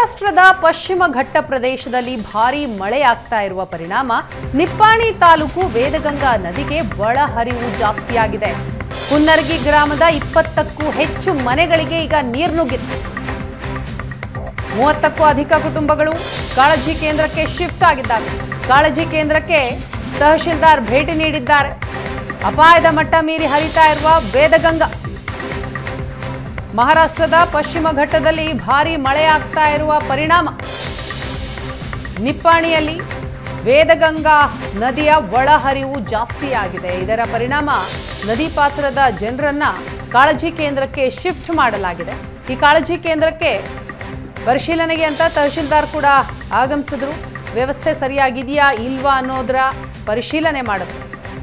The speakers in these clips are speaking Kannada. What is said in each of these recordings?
ಮಹಾರಾಷ್ಟ್ರದ ಪಶ್ಚಿಮ ಘಟ್ಟ ಪ್ರದೇಶದಲ್ಲಿ ಭಾರೀ ಮಳೆಯಾಗ್ತಾ ಇರುವ ಪರಿಣಾಮ ನಿಪ್ಪಾಣಿ ತಾಲೂಕು ವೇದಗಂಗಾ ನದಿಗೆ ಒಳಹರಿವು ಜಾಸ್ತಿಯಾಗಿದೆ ಕುನ್ನರ್ಗಿ ಗ್ರಾಮದ ಇಪ್ಪತ್ತಕ್ಕೂ ಹೆಚ್ಚು ಮನೆಗಳಿಗೆ ಈಗ ನೀರು ನುಗ್ಗಿದೆ ಮೂವತ್ತಕ್ಕೂ ಅಧಿಕ ಕುಟುಂಬಗಳು ಕಾಳಜಿ ಕೇಂದ್ರಕ್ಕೆ ಶಿಫ್ಟ್ ಆಗಿದ್ದಾವೆ ಕಾಳಜಿ ಕೇಂದ್ರಕ್ಕೆ ತಹಶೀಲ್ದಾರ್ ಭೇಟಿ ನೀಡಿದ್ದಾರೆ ಅಪಾಯದ ಮಟ್ಟ ಮೀರಿ ಹರಿತಾ ಇರುವ ವೇದಗಂಗಾ ಮಹಾರಾಷ್ಟ್ರದ ಪಶ್ಚಿಮ ಘಟ್ಟದಲ್ಲಿ ಭಾರೀ ಮಳೆಯಾಗ್ತಾ ಇರುವ ಪರಿಣಾಮ ನಿಪ್ಪಾಣಿಯಲ್ಲಿ ವೇದಗಂಗಾ ನದಿಯ ಒಳಹರಿವು ಜಾಸ್ತಿಯಾಗಿದೆ ಇದರ ಪರಿಣಾಮ ನದಿ ಪಾತ್ರದ ಜನರನ್ನ ಕಾಳಜಿ ಕೇಂದ್ರಕ್ಕೆ ಶಿಫ್ಟ್ ಮಾಡಲಾಗಿದೆ ಈ ಕಾಳಜಿ ಕೇಂದ್ರಕ್ಕೆ ಪರಿಶೀಲನೆಗೆ ಅಂತ ತಹಶೀಲ್ದಾರ್ ಕೂಡ ಆಗಮಿಸಿದ್ರು ವ್ಯವಸ್ಥೆ ಸರಿಯಾಗಿದೆಯಾ ಇಲ್ವಾ ಅನ್ನೋದರ ಪರಿಶೀಲನೆ ಮಾಡಿದ್ರು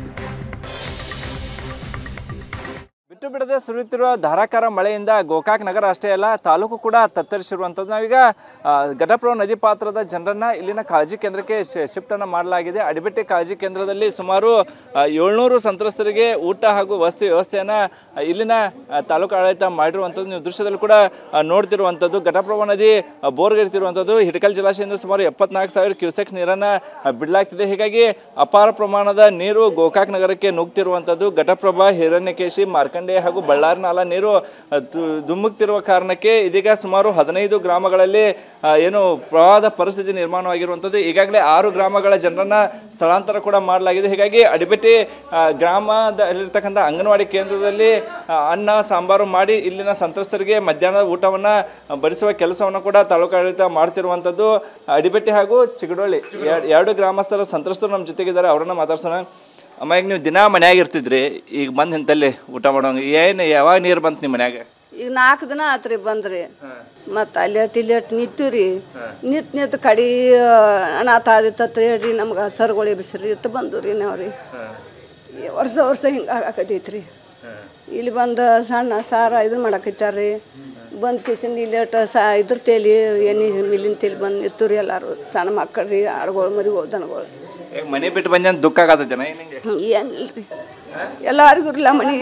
ಬಿಟ್ಟು ಬಿಡದೆ ಸುರಿಯುತ್ತಿರುವ ಧಾರಾಕಾರ ಮಳೆಯಿಂದ ಗೋಕಾಕ್ ನಗರ ಅಷ್ಟೇ ಅಲ್ಲ ತಾಲೂಕು ಕೂಡ ತತ್ತರಿಸಿರುವಂಥದ್ದು ನಾವೀಗ ಆ, ಘಟಪ್ರಭಾ ನದಿ ಪಾತ್ರದ ಜನರನ್ನ ಇಲ್ಲಿನ ಕಾಳಜಿ ಕೇಂದ್ರಕ್ಕೆ ಶಿಫ್ಟ್ ಅನ್ನ ಮಾಡಲಾಗಿದೆ ಅಡಿಬೆಟ್ಟಿ ಕಾಳಜಿ ಕೇಂದ್ರದಲ್ಲಿ ಸುಮಾರು ಏಳ್ನೂರು ಸಂತ್ರಸ್ತರಿಗೆ ಊಟ ಹಾಗೂ ವಸತಿ ವ್ಯವಸ್ಥೆಯನ್ನ ಆ, ಇಲ್ಲಿನ ಆ, ತಾಲೂಕು ಆಡಳಿತ ಮಾಡಿರುವಂಥದ್ದು ನೀವು ದೃಶ್ಯದಲ್ಲಿ ಕೂಡ ಆ, ನೋಡ್ತಿರುವಂಥದ್ದು ಘಟಪ್ರಭಾ ನದಿ ಆ, ಬೋರ್ಗರಿತಿರುವಂಥದ್ದು ಹಿಡಕಲ್ ಜಲಾಶಯದಿಂದ ಸುಮಾರು ಎಪ್ಪತ್ನಾಲ್ಕು ಸಾವಿರ ಕ್ಯೂಸೆಕ್ಸ್ ನೀರನ್ನ ಆ, ಬಿಡಲಾಗ್ತಿದೆ ಹೀಗಾಗಿ ಅಪಾರ ಪ್ರಮಾಣದ ನೀರು ಗೋಕಾಕ್ ನಗರಕ್ಕೆ ನುಗ್ತಿರುವಂಥದ್ದು ಘಟಪ್ರಭಾ ಹಿರಣ್ಯಕೇಶಿ ಮಾರ್ಕಂಡೆ ಹಾಗೂ ಬಳ್ಳಾರಿ ನಾಲಾ ನೀರು ಆ, ದು- ಧುಮ್ಮುಕ್ತಿರುವ ಕಾರಣಕ್ಕೆ ಇದೀಗ ಸುಮಾರು ಹದಿನೈದು ಗ್ರಾಮಗಳಲ್ಲಿ ಆ, ಏನು ಪ್ರವಾಹದ ಪರಿಸ್ಥಿತಿ ನಿರ್ಮಾಣವಾಗಿರುವಂಥದ್ದು ಈಗಾಗಲೇ ಆರು ಗ್ರಾಮಗಳ ಜನರನ್ನ ಸ್ಥಳಾಂತರ ಕೂಡ ಮಾಡಲಾಗಿದೆ ಹೀಗಾಗಿ ಅಡಿಬೆಟ್ಟಿ ಆ, ಗ್ರಾಮದಲ್ಲಿರ್ತಕ್ಕಂಥ ಅಂಗನವಾಡಿ ಕೇಂದ್ರದಲ್ಲಿ ಆ, ಅನ್ನ ಸಾಂಬಾರು ಮಾಡಿ ಇಲ್ಲಿನ ಸಂತ್ರಸ್ತರಿಗೆ ಮಧ್ಯಾಹ್ನದ ಊಟವನ್ನ ಬಡಿಸುವ ಕೆಲಸವನ್ನು ಕೂಡ ತಾಲೂಕಾಡಳಿತ ಮಾಡ್ತಿರುವಂಥದ್ದು ಅಡಿಬೆಟ್ಟಿ ಹಾಗೂ ಚಿಗಡೊಳ್ಳಿ ಎರ್- ಎರಡು ಗ್ರಾಮಸ್ಥರ ಸಂತ್ರಸ್ತರು ನಮ್ಮ ಜೊತೆಗಿದ್ದಾರೆ ಅವರನ್ನ ಮಾತಾಡ್ಸೋಣ ಅಮ್ಮ ಈಗ ನೀವು ದಿನ ಮನ್ಯಾಗ ಇರ್ತಿದ್ರಿ ಈಗ ಬಂದು ಇಂತಲ್ಲಿ ಊಟ ಮಾಡೋಂಗ ಏನು ಯಾವಾಗ ನೀರು ಬಂತು ನಿಮ್ಮ ಮನ್ಯಾಗ ಈಗ ನಾಲ್ಕು ದಿನ ಆತ್ರಿ ಬಂದ್ರಿ ಮತ್ತು ಅಲ್ಲೇಟ್ ಇಲ್ಲೇಟ್ ನಿಂತೀವ್ರಿ ನಿಂತ್ ನಿಂತು ಕಡಿ ಅನಾಥ ಆದಿತ್ತ ಹೇಳ್ರಿ ನಮ್ಗೆ ಸರ್ಗಳು ಎಬ್ಬಿಸ್ರಿ ಇತ್ತು ಬಂದು ರೀ ನಾವು ರೀ ವರ್ಷ ವರ್ಷ ಹಿಂಗೆ ಆಗಾಕತೈತ್ರಿ ಇಲ್ಲಿ ಬಂದು ಸಣ್ಣ ಸಾರ ಇದು ಮಾಡಕತ್ತಾರ್ರಿ ಬಂದು ಕಿಸಿಂದ ಇಲ್ಲೇಟ ಸಾ ಇದ್ರ ತೇಲಿ ಎಣ್ಣೆ ಮಿಲ್ಲಿನ ತೇಲಿ ಬಂದು ನಿಂತು ರೀ ಎಲ್ಲರೂ ಸಣ್ಣ ಮಕ್ಕಳು ರೀ ಆಡುಗಳು ಮರಿಗಳು ದನಗಳು ಈಗ ಮನೆ ಬಿಟ್ಟು ಬಂದ ದುಃಖ ಆಗತ್ತೇನ ಏನಿಂಗೆ ಏನಿಲ್ರಿ ಎಲ್ಲರಿಗೂ ಇಲ್ಲ ಮನೆ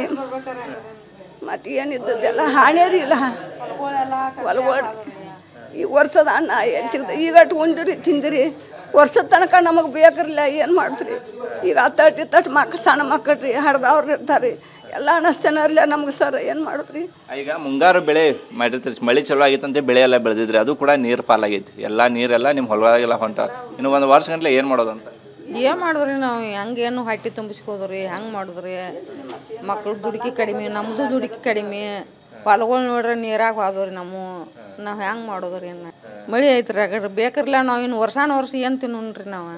ಮತ್ತೆ ಏನಿದ್ದದ್ದೆಲ್ಲ ಹಾಣೆ ರೀ ಇಲ್ಲ ಹೊಲಗೋಡ್ರಿ ಈ ವರ್ಷದ ಅನ್ನ ಎಲ್ಲಿ ಸಿಗ್ತದೆ ಈಗ ಅಟ್ ಉಂಡಿರಿ ತಿಂದಿರಿ ವರ್ಷದ ತನಕ ನಮಗೆ ಬೇಕ್ರಿಲ್ಲ ಏನು ಮಾಡಿದ್ರಿ ಈಗ ಹತ್ತಟ್ಟು ಇತ್ತಟ್ಟು ಮಕ್ಳು ಸಣ್ಣ ಮಕ್ಕಳು ರೀ ಹಡ್ದವ್ರು ಇರ್ತಾರೆ ಎಲ್ಲ ಅನಸ್ತೇನರ್ಲ ನಮ್ಗೆ ಸರ್ ಏನು ಮಾಡಿದ್ರಿ ಈಗ ಮುಂಗಾರು ಬೆಳೆ ಮಾಡಿರ್ತೀರಿ ಮಳೆ ಚಲೋ ಆಗಿತ್ತಂತೆ ಬೆಳೆ ಎಲ್ಲ ಬೆಳೆದಿದ್ರಿ ಅದು ಕೂಡ ನೀರು ಪಾಲಾಗೈತಿ ಎಲ್ಲ ನೀರೆಲ್ಲ ನಿಮ್ಮ ಹೊಲದಾಗೆಲ್ಲ ಹೊಂಟ ಇನ್ನು ಒಂದು ವರ್ಷ ಗಂಟ್ಲೆ ಏನು ಮಾಡೋದಂತ ಏನು ಮಾಡಿದ್ರಿ ನಾವು ಹೆಂಗೇನು ಹೊಟ್ಟೆ ತುಂಬಿಸ್ಕೋದ್ರಿ ಹೆಂಗೆ ಮಾಡಿದ್ರಿ ಮಕ್ಳು ದುಡುಕಿ ಕಡಿಮೆ ನಮ್ಮದು ದುಡುಕಿ ಕಡಿಮೆ ಹೊಲಗಳು ನೋಡ್ರಿ ನೀರಾಗ ಹೋದವ್ರಿ ನಮ್ಮ ನಾವು ಹೆಂಗೆ ಮಾಡೋದ್ರಿ ಇನ್ನು ಮಳೆ ಐತ್ರಿ ಅಗಡ್ರಿ ಬೇಕಿರ್ಲ ನಾವು ಇನ್ನು ವರ್ಷಾನ ವರ್ಷ ಏನು ತಿನ್ನೋಣ್ರಿ ನಾವು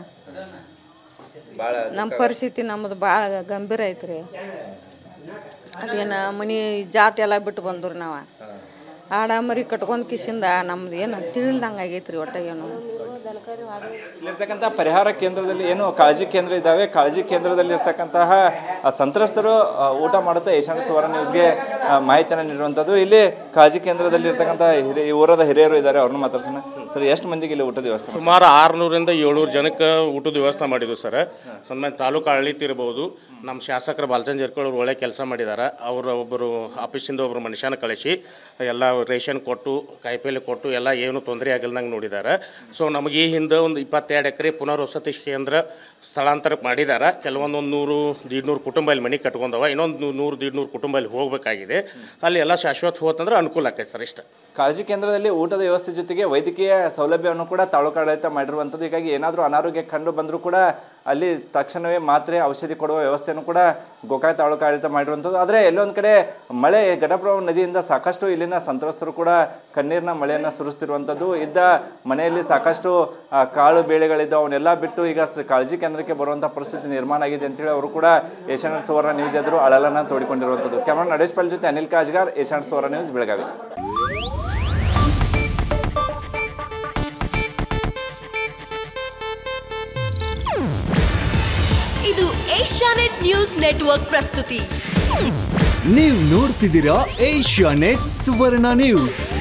ನಮ್ಮ ಪರಿಸ್ಥಿತಿ ನಮ್ಮದು ಭಾಳ ಗಂಭೀರ ಐತ್ರಿ ಅದೇನು ಮನೆ ಜಾತ್ ಎಲ್ಲ ಬಿಟ್ಟು ಬಂದ್ರಿ ನಾವು ಆಡ ಮರಿ ಕಟ್ಕೊಂಡ್ ಕಿಸಿಂದ ನಮ್ದು ಏನು ತಿಳಿಲ್ದಂಗೆ ಆಗೈತ್ರಿ ಒಟ್ಟ ಏನು ಇಲ್ಲಿರ್ತಕ್ಕಂಥ ಪರಿಹಾರ ಕೇಂದ್ರದಲ್ಲಿ ಏನು ಕಾಳಜಿ ಕೇಂದ್ರ ಇದ್ದಾವೆ ಕಾಳಜಿ ಕೇಂದ್ರದಲ್ಲಿ ಇರ್ತಕ್ಕಂತಹ ಆ, ಸಂತ್ರಸ್ತರು ಆ, ಊಟ ಮಾಡುತ್ತಾ ಏಷ್ಯಾನ್ ಸುವರ್ಣ ನ್ಯೂಸ್ಗೆ ಆ, ಮಾಹಿತಿಯನ್ನು ನೀಡುವಂಥದ್ದು ಇಲ್ಲಿ ಕಾಳಜಿ ಕೇಂದ್ರದಲ್ಲಿ ಇರ್ತಕ್ಕಂಥ ಹಿರಿಯ ಈ ಊರದ ಹಿರಿಯರು ಇದ್ದಾರೆ ಅವ್ರನ್ನ ಮಾತಾಡ್ಸೋಣ ಸರ್ ಎಷ್ಟು ಮಂದಿಗೆ ಇಲ್ಲಿ ಊಟದ ವ್ಯವಸ್ಥೆ ಸುಮಾರು ಆರುನೂರಿಂದ ಏಳ್ನೂರು ಜನಕ್ಕೆ ಊಟದ ವ್ಯವಸ್ಥೆ ಮಾಡಿದ್ವಿ ಸರ್ ಸನ್ಮಾನ ತಾಲೂಕು ಆಡಳಿತ ಇರ್ಬೋದು ನಮ್ಮ ಶಾಸಕರು ಬಾಲಚಂದ್ ಜರ್ಕಳ್ ಅವ್ರು ಒಳ್ಳೆ ಕೆಲಸ ಮಾಡಿದ್ದಾರೆ ಅವರು ಒಬ್ಬರು ಆಫೀಸಿಂದ ಒಬ್ಬರು ಮನುಷ್ಯನ ಕಳಿಸಿ ಎಲ್ಲ ರೇಷನ್ ಕೊಟ್ಟು ಕಾಯಿಪಲ್ಲೆ ಕೊಟ್ಟು ಎಲ್ಲ ಏನು ತೊಂದರೆ ಆಗಿಲ್ದಂಗೆ ನೋಡಿದ್ದಾರೆ ಸೊ ನಮಗೆ ಈ ಹಿಂದೆ ಒಂದು ಇಪ್ಪತ್ತೆರಡು ಎಕರೆ ಪುನರ್ವಸತಿ ಕೇಂದ್ರ ಸ್ಥಳಾಂತರ ಮಾಡಿದ್ದಾರೆ ಕೆಲವೊಂದು ಒಂದು ನೂರು ದೀಡ್ನೂರು ಕುಟುಂಬ ಇಲ್ಲಿ ಮನೆ ಕಟ್ಕೊಂಡವ ಇನ್ನೊಂದು ನೂರು ದೀಡ್ನೂರು ಕುಟುಂಬ ಇಲ್ಲಿ ಹೋಗಬೇಕಾಗಿದೆ ಅಲ್ಲಿ ಎಲ್ಲ ಶಾಶ್ವತ ಹೋತಂದ್ರೆ ಅನುಕೂಲ ಆಕೈತೆ ಸರ್ ಇಷ್ಟ ಕಾಳಜಿ ಕೇಂದ್ರದಲ್ಲಿ ಊಟದ ವ್ಯವಸ್ಥೆ ಜೊತೆಗೆ ವೈದ್ಯಕೀಯ ಸೌಲಭ್ಯವನ್ನು ಕೂಡ ತಾಲೂಕು ಆಡಳಿತ ಮಾಡಿರುವಂಥದ್ದು ಹೀಗಾಗಿ ಏನಾದರೂ ಅನಾರೋಗ್ಯ ಕಂಡು ಬಂದರೂ ಕೂಡ ಅಲ್ಲಿ ತಕ್ಷಣವೇ ಮಾತ್ರೆ ಔಷಧಿ ಕೊಡುವ ವ್ಯವಸ್ಥೆಯನ್ನು ಕೂಡ ಗೋಕಾಕ್ ತಾಲೂಕು ಆಡಳಿತ ಮಾಡಿರುವಂಥದ್ದು ಆದರೆ ಎಲ್ಲೊಂದು ಕಡೆ ಮಳೆ ಘಟಪ್ರಭಾ ನದಿಯಿಂದ ಸಾಕಷ್ಟು ಇಲ್ಲಿನ ಸಂತ್ರಸ್ತರು ಕೂಡ ಕಣ್ಣೀರಿನ ಮಳೆಯನ್ನು ಸುರಿಸ್ತಿರುವಂಥದ್ದು ಇದ್ದ ಮನೆಯಲ್ಲಿ ಸಾಕಷ್ಟು ಆ, ಕಾಳು ಬೇಳೆಗಳಿದ್ದು ಅವನ್ನೆಲ್ಲ ಬಿಟ್ಟು ಈಗ ಸ- ಕಾಳಜಿ ಕೇಂದ್ರಕ್ಕೆ ಬರುವಂಥ ಪರಿಸ್ಥಿತಿ ನಿರ್ಮಾಣ ಆಗಿದೆ ಅಂತೇಳಿ ಅವರು ಕೂಡ ಏಷ್ಯಾನೆಟ್ ಸುವರ್ಣ ನ್ಯೂಸ್ ಎದುರು ಅಳಲನ್ನು ತೋಡಿಕೊಂಡಿರುವಂಥದ್ದು ಕ್ಯಾಮ್ರಾ ನಡೆಶ್ ಪಾಲ್ ಜೊತೆ ಅನಿಲ್ ಕಾಜ್ಗಾರ್ ಏಷ್ಯಾನೆಟ್ ಸುವರ್ಣ ನ್ಯೂಸ್ ಬೆಳಗಾವಿ ಇದು ಏಷ್ಯಾನೆಟ್ ನ್ಯೂಸ್ ನೆಟ್ವರ್ಕ್ ಪ್ರಸ್ತುತಿ ನೀವು ನೋಡ್ತಿದ್ದೀರಾ ಏಷ್ಯಾ ನೆಟ್ ಸುವರ್ಣ ನ್ಯೂಸ್